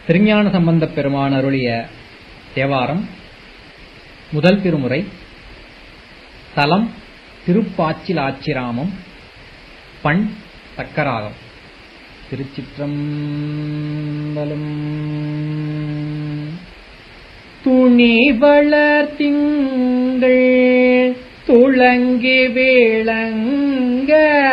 திருஞான சம்பந்தப் பெருமான் அருளிய தேவாரம் முதல் திருமுறை தலம் திருப்பாச்சிலாச்சிராமம் பண் தக்கராகம் திருச்சிற்றம்பலம் துணி வளர்த்திங்கள் துளங்கி விளங்க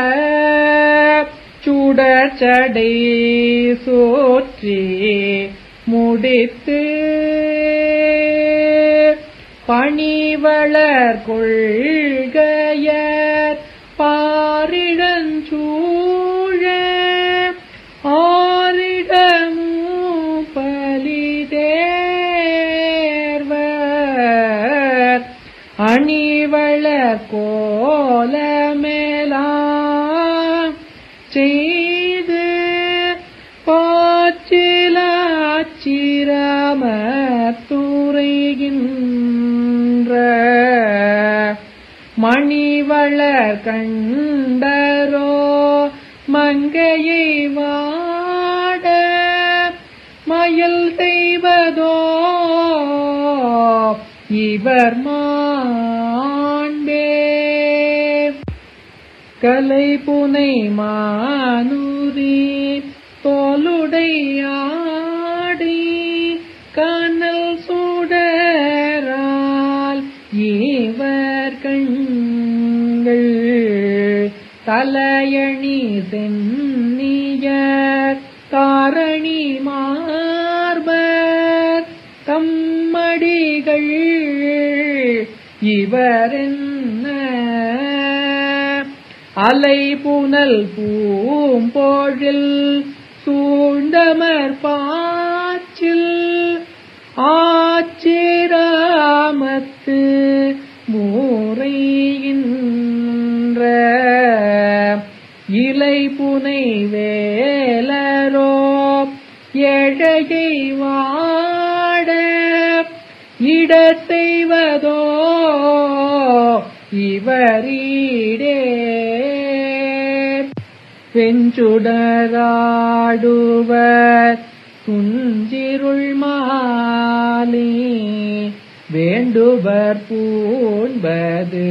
சுடச்சடை சோற்றி முடித்து பணிவளர் கொள்கையர் பாரிடஞ்சூழ ஆரிடமும் பலிதேர்வர் அணிவளர் கோலமேலாம் செய்து பாச்சிலாச்சிரமத்துறைகின்ற மணிவளர் கண்டரோ மங்கையை வாட மயில் செய்வதோ இவர் மாண்பே கலை புனை மானுரி தோலுடையாடி கனல் சுடரால் இவர் கண்கள் தலையணி சென்னியர் தாரணி மார்பர் தம்மடிகள் இவரென்ன அலை புனல் பூம்போழில் சூழ்ந்தமர் பாச்சில் ஆச்சிராமத்து மூரையின்ற இலை புனை வேலரோ எழையை வாட இட செய்வதோ இவரீடே வெஞ்சுடராடுவர் துஞ்சிருள் மாலி வேண்டுவர் பூண்பது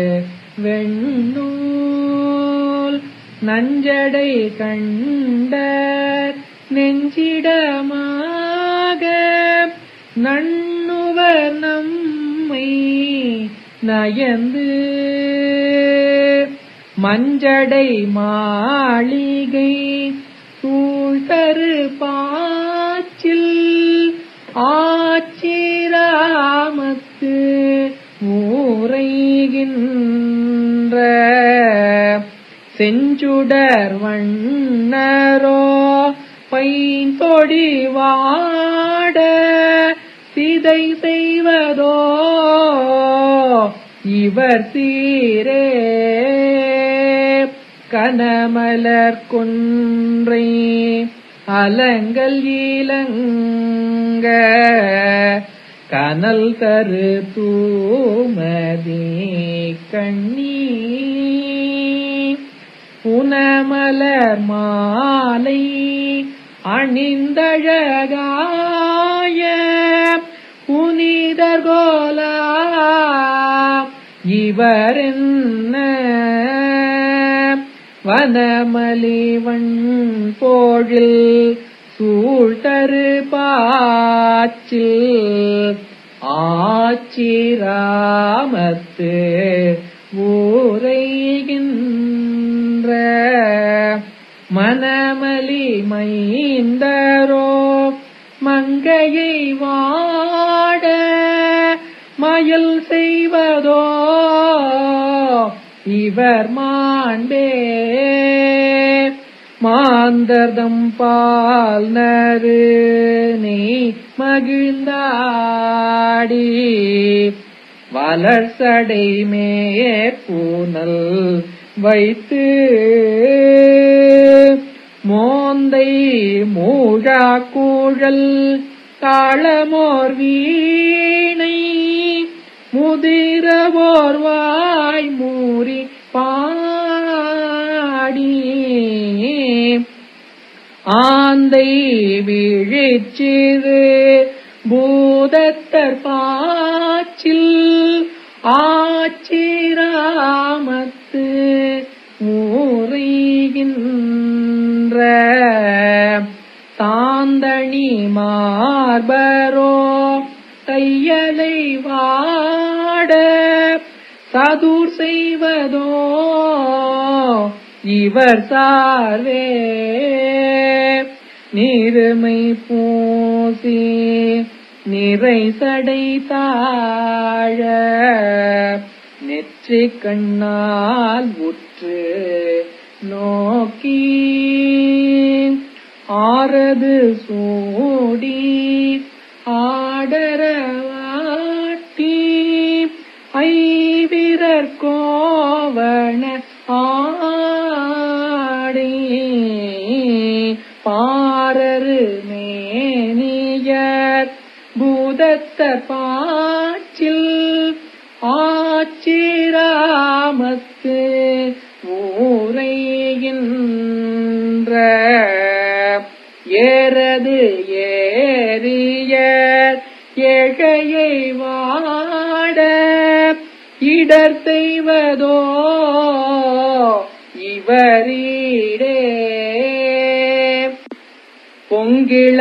வெண்ணூல் நஞ்சடை கண்டர் நெஞ்சிடமாக நண்ணுவர் நம்மை நயந்து மஞ்சடை மாளிகை சூழ்தரு பாச்சில் ஆச்சிராமத்து ஊரைகின்ற செஞ்சுடர் வண்ணரோ பைந்தொடி வாட சிதை செய்வதோ இவர் சீரே கனமலர் கொன்றை அலங்கல் இலங்க கனல் தரு தூமதி கண்ணீ புனமலர் மாலை அணிந்தழகாய புனிதர்கோலா இவரென்ன வனமலிவன் போழில் சூழ்தரு பாச்சில் ஆச்சிராமத்து ஊரைகின்ற மனமலி மைந்தரோ மங்கையை வாட மயில் செய்வதோ இவர் மாண்பே மாந்தர்தம் பால் நறு நீ மகிழ்ந்தாடி வளர்சடை மேற்பூனல் வைத்து மோந்தை மூழா கூழல் தாளமோர் வீணை முதிரவோர் வாய் மூறி பாடி ஆந்தை விழிச்சிறு பூதத்தர் பாச்சில் ஆச்சிராமத்து ஊறைகின்ற தாந்தணி மார்பரோ தையலை வாட சதுர் செய்வதோ இவர் சார்வே நீருமை பூசி நிறை சடை தாழ நெற்றி கண்ணால் உற்று நோக்கி ஆறது சூடி ஆடரவாட்டி ஐவிரர் கோவண ஆடை பாரரு மேனியர் பூதத்த பாச்சில் ஆச்சிராமத்து ஊரைகின்ற ஏறது ஏறியர் ஏழையை வாட இடர் செய்வதோ இவரீடே பொங்கிள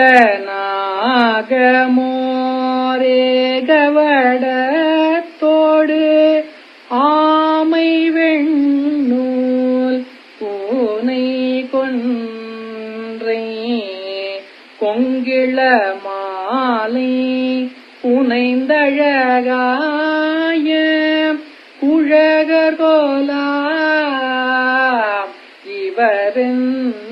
நாகமோரேகவடத்தோடு ஆமை வெண்ணூல் பூனை கொன்றை கொங்கிள மாலை புனைந்தழகாய உழகர்கோலா இவரென்ன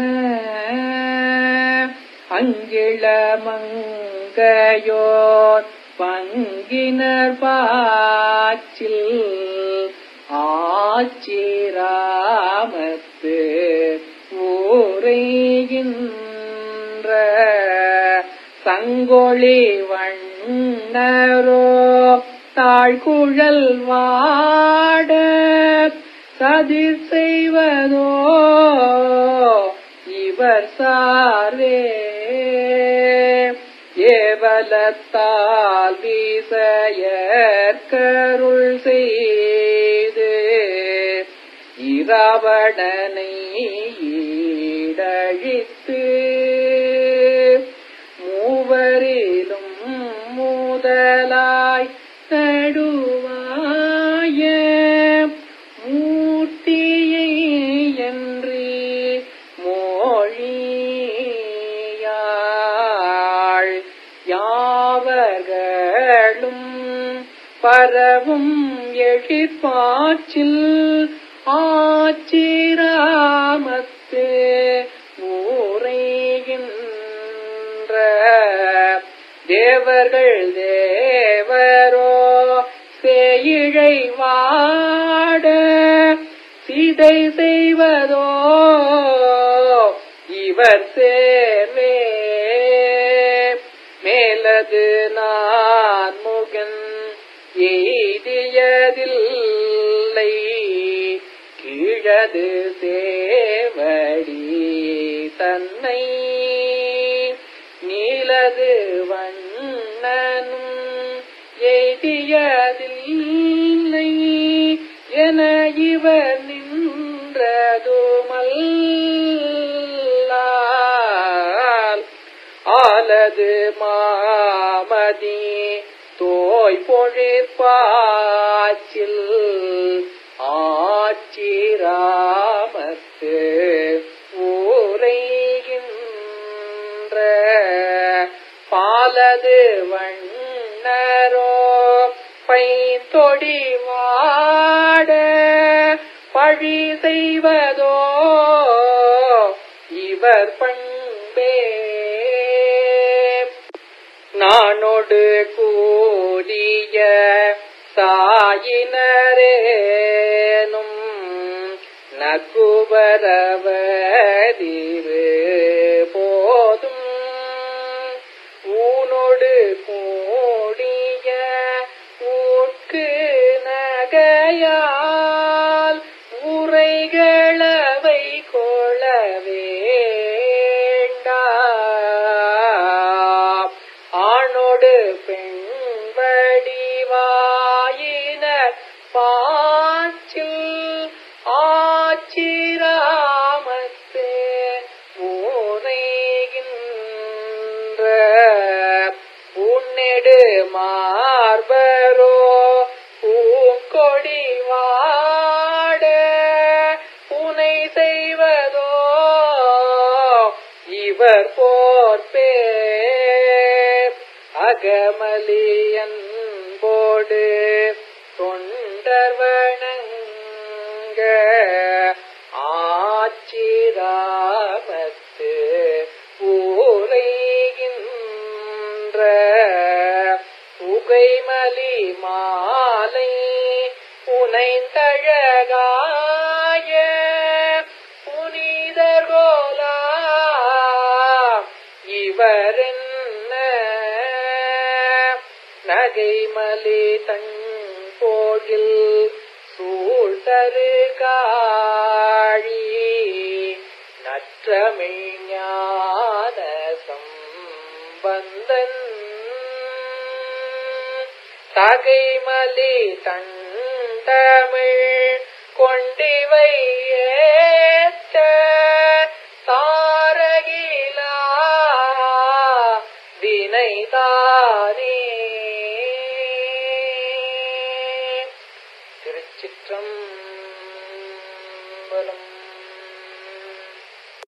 அங்கிளமங்கையோர் பங்கினர் பாச்சில் ஆச்சிராமத்து ஊரைகின்ற சங்கொழி வண்ணரோ தாழ்குழல் வாட சதிர் செய்வதோ இவர் சார்வே ஏவலத்தால் வீசையற்கருள் செய்து இரவணனை ஈடழித்து மூவரிலும் முதலாய் நடுவாய மூர்த்தியை என்று மொழியாள் யாவர்களும் பரவும் எழிற்பாச்சில் ஆச்சிராமத்து ஊரைகின்ற தேவர்கள் தேவரோ சேயிழை வாட சீதை செய்வதோ இவர் சேர்வே மேலது நான் முகன் எய்தியதில்லை கீழது சேவடி தன்னை நீலது வண்ணனும் எய்தியதில்லை என இவர் நின்றதுமல்லால் ஆலது மாமதி தோய் பொழிற்பாச்சில் ஆச்சிராமத்து ஊரைகின்ற பாலது வண்ணரோ பைந்தொடி வாட பழி செய்வதோ இவர் பண்பே நானொடு கூடிய சாயினரேனும் நகுவரவதிரு போதும் ஊனொடு கூடிய ஊட்கு நகையால் உரைகளவை கொள வேண்டா நீடு மார்பரோ பூங்கொடி வாட புனை செய்வதோ இவர் போர்ப்பே அகமலியன் போடு தொண்டர் வணங்க ஆச்சிராமத்து ஊரைகின்ற புகைமலி மாலை புனைந்தழகாய புனிதர்கோலா இவரென்ன நகைமலி தன் கோயில் சூழ்தரு காழி நற்றமிழ் ஞான சம்பந்தன் தகைமலி தண்டமிழ் கொண்டிவை ஏத்த தாரகிலா வினைதானே திருச்சிற்றம்